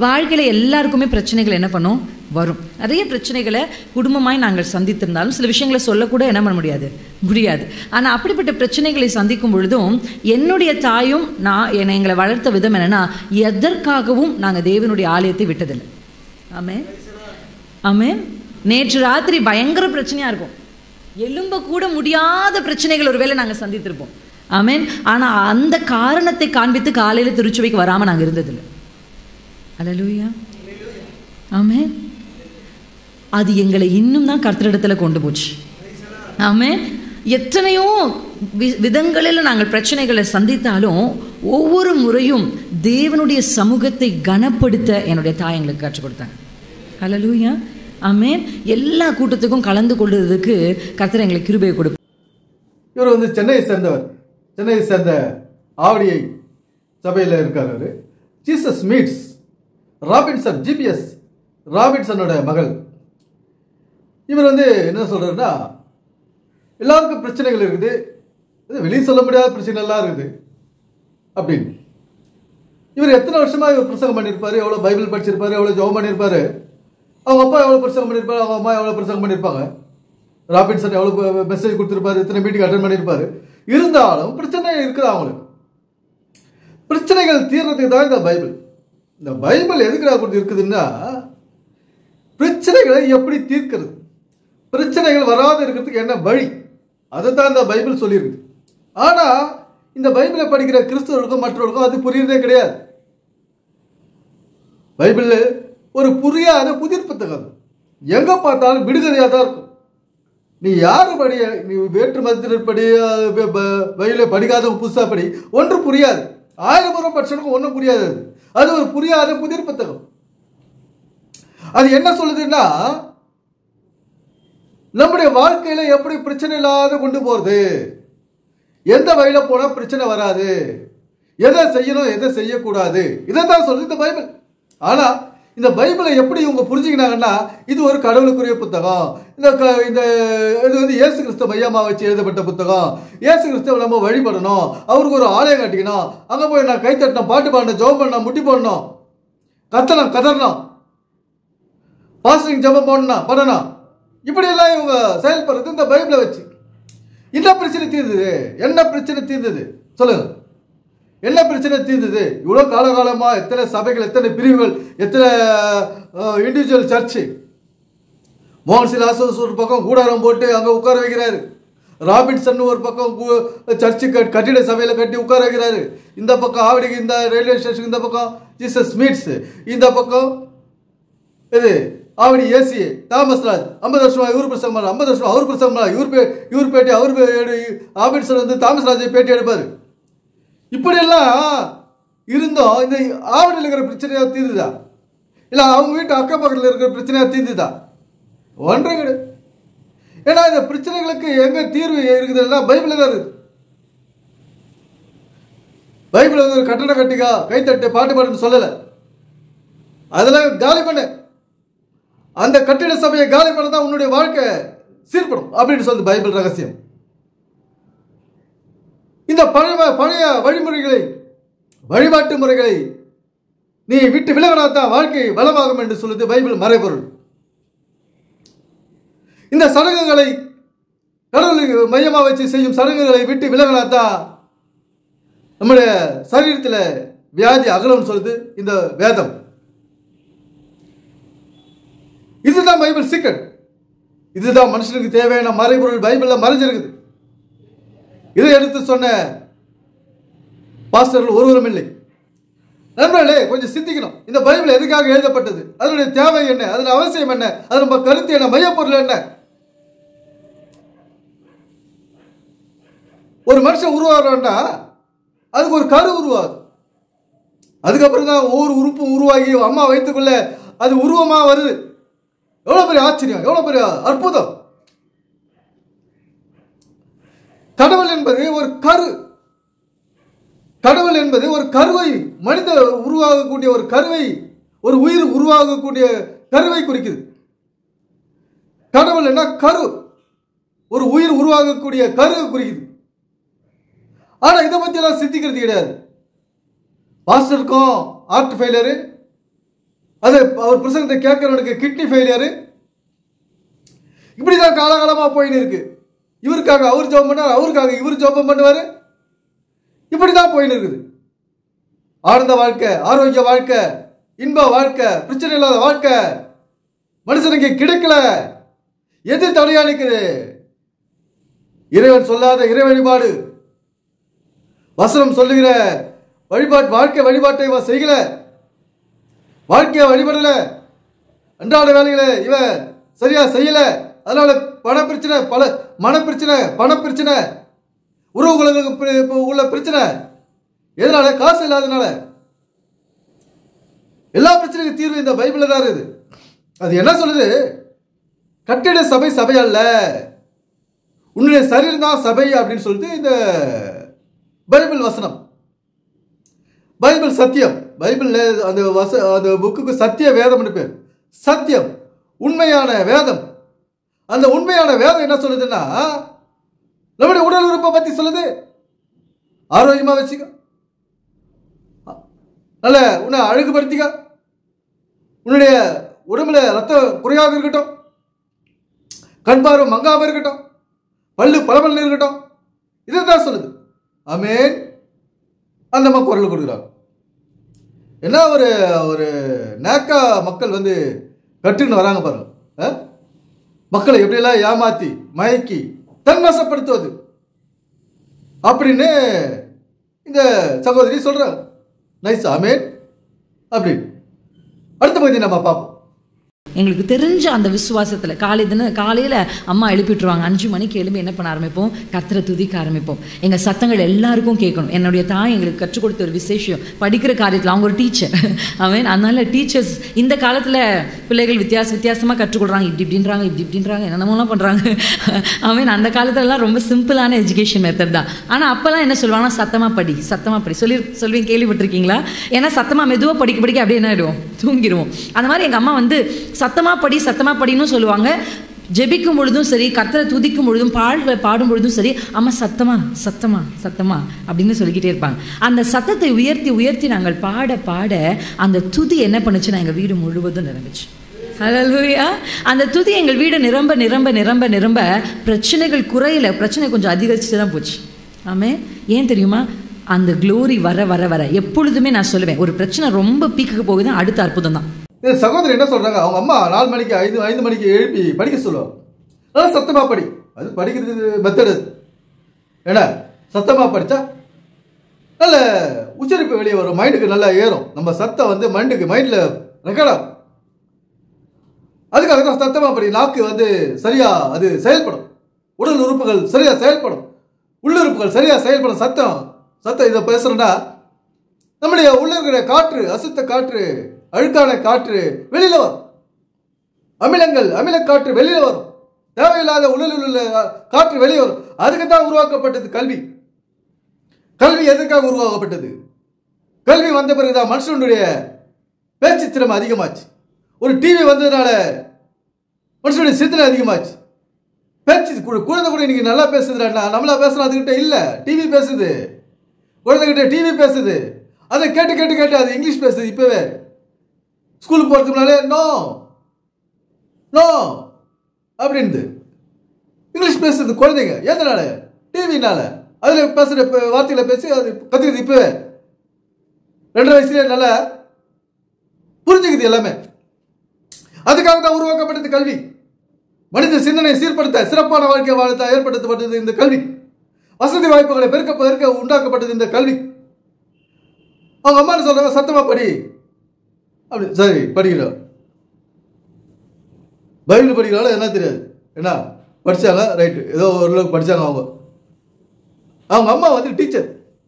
வாழ்க்கையில் எல்லாருக்குமே பிரச்சனைகள் என்ன பண்ணும் வரும் நிறைய பிரச்சனைகளை குடும்பமாய் நாங்கள் சந்தித்திருந்தாலும் சில விஷயங்களை சொல்லக்கூட என்ன பண்ண முடியாது முடியாது ஆனால் அப்படிப்பட்ட பிரச்சனைகளை சந்திக்கும் பொழுதும் என்னுடைய தாயும் நான் என்னை எங்களை வளர்த்த விதம் என்னன்னா எதற்காகவும் நாங்கள் தேவனுடைய ஆலயத்தை விட்டதில்லை ஆமே ஆமே நேற்று ராத்திரி பயங்கர பிரச்சனையா இருக்கும் எலும்ப கூட முடியாத பிரச்சனைகள் ஒருவேளை நாங்கள் சந்தித்திருப்போம் ஆமேன் ஆனால் அந்த காரணத்தை காண்பித்து காலையில் திருச்சுவைக்கு வராமல் நாங்கள் இருந்ததில்லை அலலூயா ஆமேன் அது எங்களை இன்னும் தான் கர்த்தரிடத்துல கொண்டு போச்சு ஆமேன் எத்தனையோ வி- விதங்களில் நாங்கள் பிரச்சனைகளை சந்தித்தாலும் ஒவ்வொரு முறையும் தேவனுடைய சமூகத்தை கனப்படுத்த என்னுடைய தாய் எங்களுக்கு கற்றுக் கொடுத்தாங்க ஹalleluya ஆமென் எல்லா கூட்டத்துக்கும் கலந்து கொள்றதுக்கு கர்த்தர் எங்களுக்கு கிருபையை கொடுப்பார் இவர் வந்து சென்னையை சேர்ந்தவர் சென்னையை சேர்ந்த ஆவடியை சபையில் இருக்கார் அவரு ஜீசஸ் மீட்ஸ் ராபின்சன் ஜிபிஎஸ் ராபின்சனோட மகள் இவர் வந்து என்ன சொல்றாருன்னா எல்லாருக்கும் பிரச்சனைகள் இருக்குது இது வெளியே சொல்ல முடியாத பிரச்சனை எல்லாம் இருக்குது அப்படின்னு இவர் எத்தனை வருஷமா இவர் பிரசங்கம் பண்ணியிருப்பாரு எவ்வளோ பைபிள் படிச்சிருப்பாரு எவ்வளோ ஜெபம் பண்ணியிருப்பாரு அவங்க அப்பா எவ்வளோ பிரசங்கம் பண்ணியிருப்பாரு அவங்க அம்மா எவ்வளோ பிரசங்கம் பண்ணியிருப்பாங்க ராபின்சன் எவ்வளோ மெசேஜ் கொடுத்துருப்பாரு இத்தனை மீட்டிங் அட்டன் பண்ணியிருப்பாரு இருந்தாலும் பிரச்சனை இருக்குது அவங்களுக்கு பிரச்சனைகள் தீர்றதுக்கு தான் இந்த பைபிள் இந்த பைபிள் எதுக்குடா கொடுத்து இருக்குதுன்னா பிரச்சனைகளை எப்படி தீர்க்கிறது பிரச்சனைகள் வராத இருக்கிறதுக்கு என்ன வழி அதை தான் இந்த பைபிள் சொல்லியிருக்கு ஆனா இந்த பைபிளை படிக்கிற கிறிஸ்தவர்களுக்கும் மற்றவர்களுக்கும் அது புரியுறதே கிடையாது பைபிள் ஒரு புரியாத புதிர் புத்தகம் எங்க பார்த்தாலும் விடுகதையா தான் இருக்கும் நீ யாரு படி நீ வேற்று மதத்தினர் படி அது ப- ப- பைபிளை படிக்காத புதுசா படி ஒன்று புரியாது ஆயிரம் முறை படிச்சனுக்கும் ஒன்றும் புரியாது அது அது ஒரு புரியாத புதிர் புத்தகம் அது என்ன சொல்லுதுன்னா நம்முடைய வாழ்க்கையில எப்படி பிரச்சனை இல்லாத கொண்டு போறது எந்த வழியில போனா பிரச்சனை வராது எதை செய்யணும் எதை செய்யக்கூடாது இதை தான் சொல்லுது இந்த பைபிள் ஆனா இந்த பைபிளை எப்படி இவங்க புரிஞ்சுக்கினாங்கன்னா இது ஒரு கடவுளுக்குரிய புத்தகம் இந்த க- இந்த இது வந்து இயேசு கிறிஸ்து மையமா வச்சு எழுதப்பட்ட புத்தகம் இயேசு கிறிஸ்துவ நம்ம வழிபடணும் அவருக்கு ஒரு ஆலயம் கட்டிக்கணும் அங்க போய் நான் கை தட்டணும் பாட்டு பாடணும் ஜெபம் பண்ணணும் முட்டி போடணும் கத்தணும் கதறணும் பாஸ்டிங் ஜெபம் பண்ணணும் பண்ணணும் இப்படி எல்லாம் இவங்க செயல்படுறது இந்த பைபிளை வச்சு என்ன பிரச்சனை தீர்ந்தது என்ன பிரச்சனை தீர்ந்தது சொல்லுங்க என்ன பிரச்சனை தீர்ந்தது இவ்வளோ காலகாலமா எத்தனை சபைகள் எத்தனை பிரிவுகள் எத்தனை இண்டிவிஜுவல் சர்ச்சு மோகன் சிலாசஸ் ஒரு பக்கம் கூடாரம் போட்டு அங்கே உட்கார வைக்கிறாரு ராபின்சன் ஒரு பக்கம் கு- சர்ச்சு கட்- கட்டிட சபையில் கட்டி உட்கார வைக்கிறாரு இந்த பக்கம் ஆவடிக்கு இந்த ரயில்வே ஸ்டேஷன் இந்த பக்கம் ஜீசஸ் மீட்ஸ் இந்த பக்கம் இது ஆவடி ஏசி தாமஸ் ராஜ் ஐம்பது வருஷமா இவர் பிரசங்கம் பண்ண ஐம்பது வருஷம் அவர் பிரசங்கம் பண்ண இவர் பே இவர் பேட்டி அவர் பே- எடு- ஆபின்சன் வந்து தாமஸ் ராஜை பேட்டி எடுப்பாரு இப்படியெல்லாம் இருந்தோம் இந்த ஆவடியில் இருக்கிற பிரச்சனையா தீர்ந்துதா இல்லை அவங்க வீட்டு அக்கம் பக்கத்தில் இருக்கிற பிரச்சனையா தீர்ந்துதா ஒன்றும் கிடையாது ஏன்னா இந்த பிரச்சனைகளுக்கு எங்க தீர்வு இருக்குதுன்னா பைபிள் தான் இருக்குது பைபிள் வந்து ஒரு கட்டடம் கட்டிக்கா கைத்தட்டு பாட்டு பாடுன்னு சொல்லலை அதெல்லாம் காலி பண்ணு அந்த கட்டிட சபையை காலி பண்ண தான் உன்னுடைய வாழ்க்கை சீர்படும் அப்படின்னு சொல்லுது பைபிள் ரகசியம் இந்த பழைய பழைய வழிமுறைகளை வழிபாட்டு முறைகளை நீ விட்டு விலகினாதான் வாழ்க்கை வளமாகும் என்று சொல்லுது பைபிள் மறைபொருள் இந்த சடங்குகளை கடவுளுக்கு மையமாக வச்சு செய்யும் சடங்குகளை விட்டு விலகினாதான் நம்முடைய சரீரத்தில் வியாதி அகலம் சொல்லுது இந்த வேதம் இதுதான் பைபிள் சீக்கிரம் இதுதான் மனுஷனுக்கு தேவையான மறைபொருள் பைபிள்ல மறைஞ்சிருக்குது இதை எடுத்து சொன்ன பாஸ்டர்கள் ஒருவரும் இல்லை நண்பர்களே கொஞ்சம் சிந்திக்கணும் இந்த பைபிள் எதுக்காக எழுதப்பட்டது அதனுடைய தேவை என்ன அதன் அவசியம் என்ன அது நம்ம கருத்து என்ன மையப்பொருள் என்ன ஒரு மனுஷன் உருவாகிறான்டா அதுக்கு ஒரு கரு உருவாகுது அதுக்கப்புறம் தான் ஒவ்வொரு உறுப்பும் உருவாகி அம்மா வயிற்றுக்குள்ள அது உருவமா வருது எவ்வளவு பெரிய ஆச்சரியம் எவ்வளவு பெரிய அற்புதம் கடவுள் என்பது ஒரு கரு கடவுள் என்பது ஒரு கருவை மனித உருவாகக்கூடிய ஒரு கருவை ஒரு உயிர் உருவாகக்கூடிய கருவை குறிக்குது கடவுள் என்ன கரு ஒரு உயிர் உருவாகக்கூடிய கரு குறிக்குது ஆனா இதை பத்தி எல்லாம் சிந்திக்கிறது கிடையாது பாஸ்டருக்கும் ஹார்ட் ஃபெயிலியரு அது அவர் பிரசங்கத்தை கேட்கறவனுக்கு கிட்னி ஃபெயிலியரு இப்படிதான் காலகாலமா போயின்னு இருக்கு இவருக்காக அவர் ஜோபம் பண்ணார் அவருக்காக இவர் ஜோபம் பண்ணுவாரு இப்படிதான் போயின்னு இருக்குது ஆனந்த வாழ்க்கை ஆரோக்கிய வாழ்க்கை இன்ப வாழ்க்கை பிரச்சனை இல்லாத வாழ்க்கை மனுஷனுக்கு கிடைக்கல எது தடையா நிக்குது இறைவன் சொல்லாத இறை வழிபாடு வசனம் சொல்லுகிற வழிபாட்டு வாழ்க்கை வழிபாட்டை இவன் செய்யல வாழ்க்கையை வழிபடல அன்றாட வேலைகளை இவன் சரியா செய்யல அதனால பண பிரச்சனை பல மன பிரச்சனை பண பிரச்சனை உறவுகளுக்கு பிர- இப்ப உள்ள பிரச்சனை எதனால காசு இல்லாதனால எல்லா பிரச்சனைக்கும் தீர்வு இந்த பைபிள்ல தான் இருக்குது அது என்ன சொல்லுது கட்டிட சபை சபை அல்ல உன்னுடைய சரீரம் தான் சபை அப்படின்னு சொல்லிட்டு இந்த பைபிள் வசனம் பைபிள் சத்தியம் பைபிள்ல அந்த வச அந்த புக்குக்கு சத்திய வேதம்னு பேர் சத்தியம் உண்மையான வேதம் அந்த உண்மையான வேதம் என்ன சொல்லுதுன்னா நம்முடைய உடல் உறுப்பை பத்தி சொல்லுது ஆரோக்கியமா வச்சுக்க நல்ல உன்னை அழகுபடுத்திக்க உன்னுடைய உடம்புல ரத்தம் குறையாக இருக்கட்டும் கண் பார்வை மங்காம இருக்கட்டும் பல்லு பளபளன்னு இருக்கட்டும் இதை தான் சொல்லுது ஆமென் அந்த அம்மா குரல் கொடுக்குறாங்க என்ன ஒரு ஒரு நேக்கா மக்கள் வந்து கட்டுன்னு வராங்க பாருங்க ஆ? மக்களை எப்படியெல்லாம் ஏமாத்தி மயக்கி தன்வசப்படுத்துவது அப்படின்னு இந்த சகோதரி சொல்றாங்க நைஸ் ஆமேன் அப்படின்னு அடுத்த பகுதி நம்ம பார்ப்போம் எங்களுக்கு தெரிஞ்ச அந்த விசுவாசத்தில் காலை தினம் காலையில் அம்மா எழுப்பிட்டுருவாங்க அஞ்சு மணிக்கு எழுப்பி என்ன பண்ண ஆரம்பிப்போம் கத்திர துதிக்க ஆரம்பிப்போம் எங்கள் சத்தங்கள் எல்லாருக்கும் கேட்கணும் என்னுடைய தாய் எங்களுக்கு கற்றுக் கொடுத்த ஒரு விசேஷம் படிக்கிற காரியத்தில் அவங்க ஒரு டீச்சர் அவன் அதனால டீச்சர்ஸ் இந்த காலத்தில் பிள்ளைகள் வித்தியாச வித்தியாசமாக கற்றுக் கொடுறாங்க இப்படி இப்படின்றாங்க இப்படி இப்படின்றாங்க என்னென்னமோலாம் பண்ணுறாங்க அவன் அந்த காலத்துலலாம் ரொம்ப சிம்பிளான எஜுகேஷன் மெத்தட் தான் ஆனால் அப்போல்லாம் என்ன சொல்லுவாங்கன்னா சத்தமாக படி சத்தமாக படி சொல்லி சொல்லுவீங்க கேள்விப்பட்டிருக்கீங்களா ஏன்னா சத்தமாக மெதுவாக படிக்க படிக்க அப்படியே என்ன ஆகிடுவோம் தூங்கிடுவோம் அந்த மாதிரி எங்கள் அம்மா வந்து சத்தமாக படி சத்தமாக படின்னு சொல்லுவாங்க ஜெபிக்கும் பொழுதும் சரி கர்த்தரை துதிக்கும் பொழுதும் பாடல்களை பாடும் பொழுதும் சரி அம்மா சத்தமா சத்தமா சத்தமா அப்படின்னு சொல்லிக்கிட்டே இருப்பாங்க அந்த சத்தத்தை உயர்த்தி உயர்த்தி நாங்கள் பாட பாட அந்த துதி என்ன பண்ணுச்சுன்னா எங்கள் வீடு முழுவதும் நிரம்பிச்சு ஹalleluya அந்த துதி எங்கள் வீடு நிரம்ப நிரம்ப நிரம்ப நிரம்ப பிரச்சனைகள் குறையல பிரச்சனை கொஞ்சம் அதிகரிச்சு தான் போச்சு ஆமே ஏன் தெரியுமா அந்த க்ளோரி வர வர வர எப்பொழுதுமே நான் சொல்லுவேன் ஒரு பிரச்சனை ரொம்ப பீக்குக்கு போகுது அடுத்த அற்புதம் தான் இந்த சகோதரி என்ன சொல்றாங்க அவங்க அம்மா நாலு மணிக்கு ஐந்து ஐந்து மணிக்கு எழுப்பி படிக்க சொல்லுவாங்க நல்லா சத்தமா படி அது படிக்கிறது மெத்தடு ஏன்னா சத்தமா படிச்சா நல்ல உச்சரிப்பு வெளியே வரும் மைண்டுக்கு நல்லா ஏறும் நம்ம சத்தம் வந்து மைண்டுக்கு மைண்ட்ல ரெக்கார்ட் ஆகும் அதுக்காக தான் சத்தமா படி நாக்கு வந்து சரியா அது செயல்படும் உடல் உறுப்புகள் சரியா செயல்படும் உள்ளுறுப்புகள் சரியா செயல்படும் சத்தம் சத்தம் இதை பேசுறேன்னா நம்முடைய உள்ள இருக்கிற காற்று அசுத்த காற்று அழுக்கான காற்று வெளியில வரும் அமிலங்கள் அமில காற்று வெளியில வரும் தேவையில்லாத உடலில் உள்ள காற்று வெளியே வரும் அதுக்கு தான் உருவாக்கப்பட்டது கல்வி கல்வி எதுக்காக உருவாக்கப்பட்டது கல்வி வந்த பிறகுதான் மனுஷனுடைய பேச்சு திறமை அதிகமாச்சு ஒரு டிவி வந்ததுனால மனுஷனுடைய சிந்தனை அதிகமாச்சு பேச்சு கு- குழந்தை கூட இன்னைக்கு நல்லா பேசுதுடா நம்மளா பேசுறோம் அதுகிட்ட இல்ல டிவி பேசுது குழந்தைகிட்ட டிவி பேசுது அதை கேட்டு கேட்டு கேட்டு அது இங்கிலீஷ் பேசுது இப்பவே ஸ்கூலுக்கு போறதுக்கு முன்னாலே நோ நோ அப்படின்து இங்கிலீஷ் பேசுது குழந்தைங்க எதனால டிவினால அதுல பேசுற ப- வார்த்தைகளை பேசி அது கத்துக்குது இப்பவே ரெண்டரை வயசுலயே நல்லா புரிஞ்சுக்குது எல்லாமே அதுக்காக தான் உருவாக்கப்பட்டது கல்வி மனித சிந்தனை சீர்படுத்த சிறப்பான வாழ்க்கை வாழ ஏற்படுத்தப்பட்டது இந்த கல்வி வசதி வாய்ப்புகளை பெருக்க பெருக்க உண்டாக்கப்பட்டது இந்த கல்வி அவங்க அம்மா என்ன சொல்றாங்க சத்தமா படி அப்படி சரி படிக்கிறோம் பைபிள் படிக்கிறாலும் என்ன தெரியாது என்ன படிச்சாங்க ரைட்டு ஏதோ ஓரளவுக்கு படிச்சாங்க அவங்க அவங்க அம்மா வந்து டீச்சர்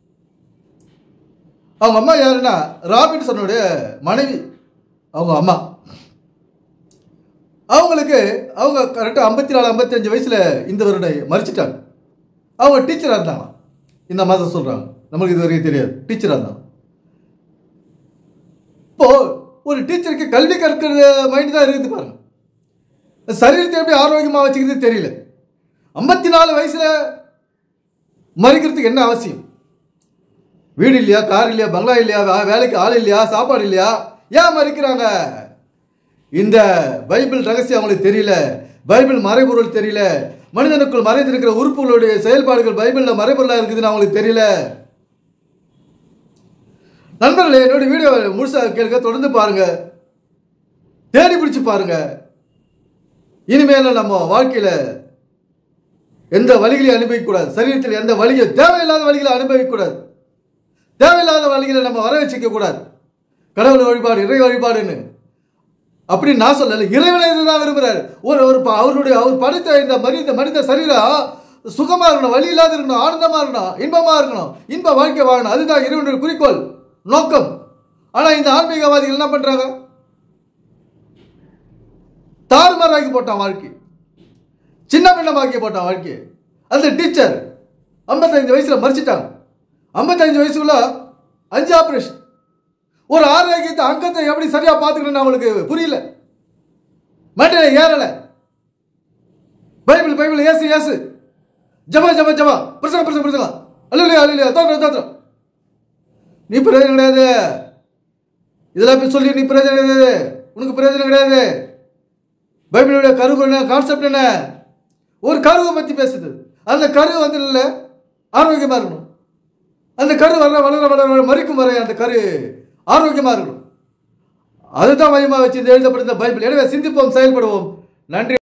அவங்க அம்மா யாருன்னா ராபின்சனுடைய மனைவி அவங்க அம்மா அவங்களுக்கு அவங்க கரெக்டாக ஐம்பத்தி நாலு ஐம்பத்தஞ்சு வயசில் இந்த வருடம் மறிச்சிட்டாங்க அவங்க டீச்சராக இருந்தாங்க இந்த மாதம் சொல்கிறாங்க நம்மளுக்கு இது வரைக்கும் தெரியாது டீச்சராக இருந்தாங்க இப்போ ஒரு டீச்சருக்கு கல்வி கற்கிற மைண்ட் தான் இருக்குது பாருங்க சரீரத்தை எப்படி ஆரோக்கியமாக வச்சுக்கிறது தெரியல ஐம்பத்தி நாலு வயசுல மறிக்கிறதுக்கு என்ன அவசியம் வீடு இல்லையா கார் இல்லையா பங்களா இல்லையா வே- வேலைக்கு ஆள் இல்லையா சாப்பாடு இல்லையா ஏன் மறிக்கிறாங்க இந்த பைபிள் ரகசியம் அவங்களுக்கு தெரியல பைபிள் மறைபொருள் தெரியல மனிதனுக்குள் மறைந்திருக்கிற உறுப்புகளுடைய செயல்பாடுகள் பைபிளில் மறைபொருளாக இருக்குதுன்னு அவங்களுக்கு தெரியல நண்பர்களே என்னோட வீடியோ முழுசாக கேட்க தொடர்ந்து பாருங்க தேடி பிடிச்சு பாருங்க இனிமேல நம்ம வாழ்க்கையில எந்த வழிகளையும் அனுபவிக்கக்கூடாது சரீரத்தில் எந்த வழியும் தேவையில்லாத வழிகளை அனுபவிக்கக்கூடாது தேவையில்லாத வழிகளை நம்ம வர வச்சுக்க கூடாது கடவுள் வழிபாடு இறை வழிபாடுன்னு அப்படி நான் சொல்லல இறைவனை இதுதான் விரும்புறாரு ஒரு ஒரு ப- அவருடைய அவர் படைத்த இந்த மனித மனித சரீரம் சுகமா இருக்கணும் வழி இல்லாத இருக்கணும் ஆனந்தமா இருக்கணும் இன்பமா இருக்கணும் இன்ப வாழ்க்கை வாழணும் அதுதான் இறைவனுடைய குறிக்கோள் நோக்கம் ஆனா இந்த ஆன்மீகவாதிகள் என்ன பண்றாங்க தாறுமாறாக்கி போட்டான் வாழ்க்கை சின்ன பின்னமாக்கி போட்டான் வாழ்க்கையை அந்த டீச்சர் ஐம்பத்தஞ்சு வயசுல மறிச்சிட்டாங்க ஐம்பத்தஞ்சு வயசுக்குள்ள அஞ்சு ஆபரேஷன் ஒரு ஆரோக்கியத்தை அங்கத்தை எப்படி சரியா பார்த்துக்கணும்னு அவங்களுக்கு புரியல மண்டையில ஏறல பைபிள் பைபிள் ஏசு ஏசு ஜப ஜப ஜப பிரசங்க பிரசங்க பிரசங்க அல்லையா அல்லையா தோற்றம் தோற்றம் நீ பிரயோஜனம் கிடையாது இதெல்லாம் போய் சொல்லி நீ பிரயோஜனம் கிடையாது உனக்கு பிரயோஜனம் கிடையாது பைபிளுடைய கருவு என்ன கான்செப்ட் என்ன ஒரு கருவை பற்றி பேசுது அந்த கரு வந்து இல்ல ஆரோக்கியமாக இருக்கணும் அந்த கரு வளர வளர வளர மறிக்கும் வரை அந்த கரு ஆரோக்கியமாக இருக்கணும் அதுதான் மையமாக வச்சு இது எழுதப்பட்ட இந்த பைபிள் எனவே சிந்திப்போம் செயல்படுவோம் நன்றி